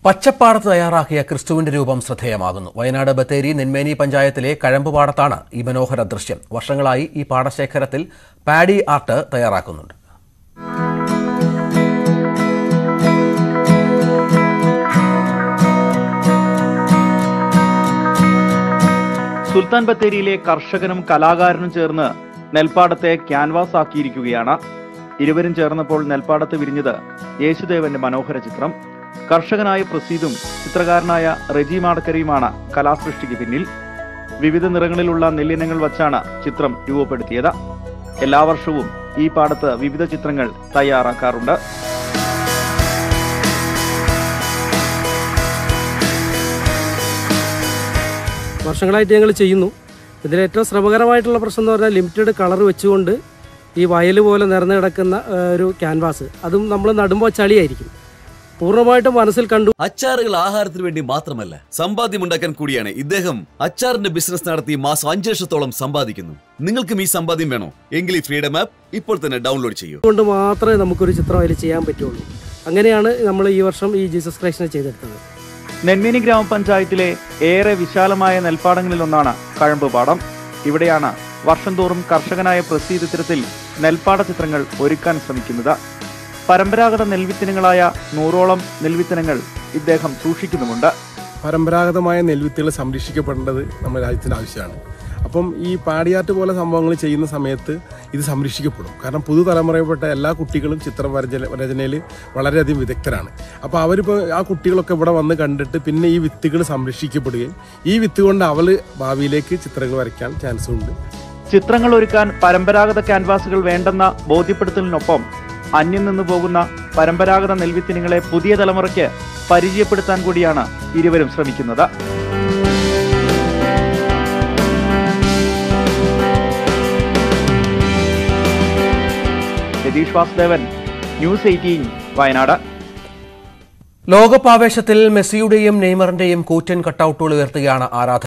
പച്ചപ്പാടത്ത് തയ്യാറാക്കിയ ക്രിസ്തുവിന്റെ രൂപം ശ്രദ്ധേയമാകുന്നു വയനാട് ബത്തേരി നെന്മേനി പഞ്ചായത്തിലെ കഴമ്പുപാടത്താണ് ഈ മനോഹര ദൃശ്യം വർഷങ്ങളായി ഈ പാടശേഖരത്തിൽ പാഡി ആർട്ട് തയ്യാറാക്കുന്നുണ്ട് സുൽത്താൻ ബത്തേരിയിലെ കർഷകനും കലാകാരനും ചേർന്ന് നെൽപ്പാടത്തെ ക്യാൻവാസ് ആക്കിയിരിക്കുകയാണ് ഇരുവരും ചേർന്നപ്പോൾ നെൽപ്പാടത്ത് വിരിഞ്ഞത് യേശുദേവന്റെ മനോഹര ചിത്രം കർഷകനായ പ്രസീദും ചിത്രകാരനായ റെജി മാടക്കരയുമാണ് കലാസൃഷ്ടിക്ക് പിന്നിൽ വിവിധ നിറങ്ങളിലുള്ള നെല്ലിനങ്ങൾ വച്ചാണ് ചിത്രം രൂപപ്പെടുത്തിയത് എല്ലാ വർഷവും ഈ പാടത്ത് വിവിധ ചിത്രങ്ങൾ തയ്യാറാക്കാറുണ്ട് വർഷങ്ങളായിട്ട് ഞങ്ങൾ ചെയ്യുന്നു ഇതിൽ ഏറ്റവും ശ്രമകരമായിട്ടുള്ള പ്രശ്നം എന്ന് പറഞ്ഞാൽ ലിമിറ്റഡ് കളർ വെച്ചുകൊണ്ട് ഈ വയൽ പോലെ നിറഞ്ഞു കിടക്കുന്ന ആ, ഒരു ക്യാൻവാസ് അതും നമ്മൾ നടുമ്പോൾ ചളിയായിരിക്കും പൂർണ്ണമായിട്ടും മനസ്സിൽ കണ്ടു അച്ചാറുകൾ ആഹാരത്തിന് വേണ്ടി മാത്രമല്ല സമ്പാദ്യമുണ്ടാക്കാൻ കൂടിയാണ് ഇദ്ദേഹം അച്ചാറിന്റെ ബിസിനസ് നടത്തി മാസം അഞ്ച് ലക്ഷത്തോളം സമ്പാദിക്കുന്നു നിങ്ങൾക്കും ഈ സമ്പാദ്യം വേണോ എങ്കിൽ ഈ ഫ്രീഡം ആപ്പ് ഇപ്പോൾ തന്നെ ഡൗൺലോഡ് ചെയ്യൂ കൊണ്ട് മാത്രമേ നമുക്കൊരു ചിത്രം അതിൽ ചെയ്യാൻ പറ്റുള്ളൂ അങ്ങനെയാണ് നമ്മൾ ഈ വർഷം ഈ ജീസസ് ക്രൈസ്റ്റിനെ ചെയ്തെടുത്തത് നെന്മേനി ഗ്രാമപഞ്ചായത്തിലെ ഏറെ വിശാലമായ നെൽപ്പാടങ്ങളിലൊന്നാണ് കഴമ്പുപാടം ഇവിടെയാണ് വർഷം തോറും കർഷകനായ പ്രസീദ് ഇത്തരത്തിൽ നെൽപ്പാട ചിത്രങ്ങൾ ഒരുക്കാൻ ശ്രമിക്കുന്നത് പരമ്പരാഗത നെൽവിത്തിനങ്ങളായ നൂറോളം നെൽവിത്തിനങ്ങൾ ഇദ്ദേഹം സൂക്ഷിക്കുന്നുമുണ്ട് പരമ്പരാഗതമായ നെൽവിത്തുകൾ സംരക്ഷിക്കപ്പെടേണ്ടത് നമ്മുടെ രാജ്യത്തിൻ്റെ ആവശ്യമാണ് അപ്പം ഈ പാടിയാട്ട് പോലെ സംഭവങ്ങൾ ചെയ്യുന്ന സമയത്ത് ഇത് സംരക്ഷിക്കപ്പെടും കാരണം പുതുതലമുറയിൽപ്പെട്ട എല്ലാ കുട്ടികളും ചിത്രം രചന രചനയിൽ വളരെയധികം വിദഗ്ധരാണ് അപ്പോൾ അവരിപ്പോൾ ആ കുട്ടികളൊക്കെ ഇവിടെ വന്ന് കണ്ടിട്ട് പിന്നെ ഈ വിത്തുകൾ സംരക്ഷിക്കപ്പെടുകയും ഈ വിത്ത് കൊണ്ട് അവൾ ഭാവിയിലേക്ക് ചിത്രങ്ങൾ വരയ്ക്കാൻ ചാൻസും ഉണ്ട് ചിത്രങ്ങൾ ഒരുക്കാൻ പരമ്പരാഗത ക്യാൻവാസുകൾ വേണ്ടെന്ന ബോധ്യപ്പെടുത്തലിനൊപ്പം അന്യം നിന്നു പോകുന്ന പരമ്പരാഗത നെൽവിത്തിനങ്ങളെ പുതിയ തലമുറയ്ക്ക് പരിചയപ്പെടുത്താൻ കൂടിയാണ് ഇരുവരും ശ്രമിക്കുന്നത് രതീഷ് വാസുദേവൻ ന്യൂസ് എയ്റ്റീൻ വയനാട് ലോകകപ്പാവേശത്തിൽ മെസ്സിയുടെയും നെയ്മറിന്റെയും കൂറ്റൻ കട്ടൌട്ടുകൾ ഉയർത്തുകയാണ് ആരാധകർ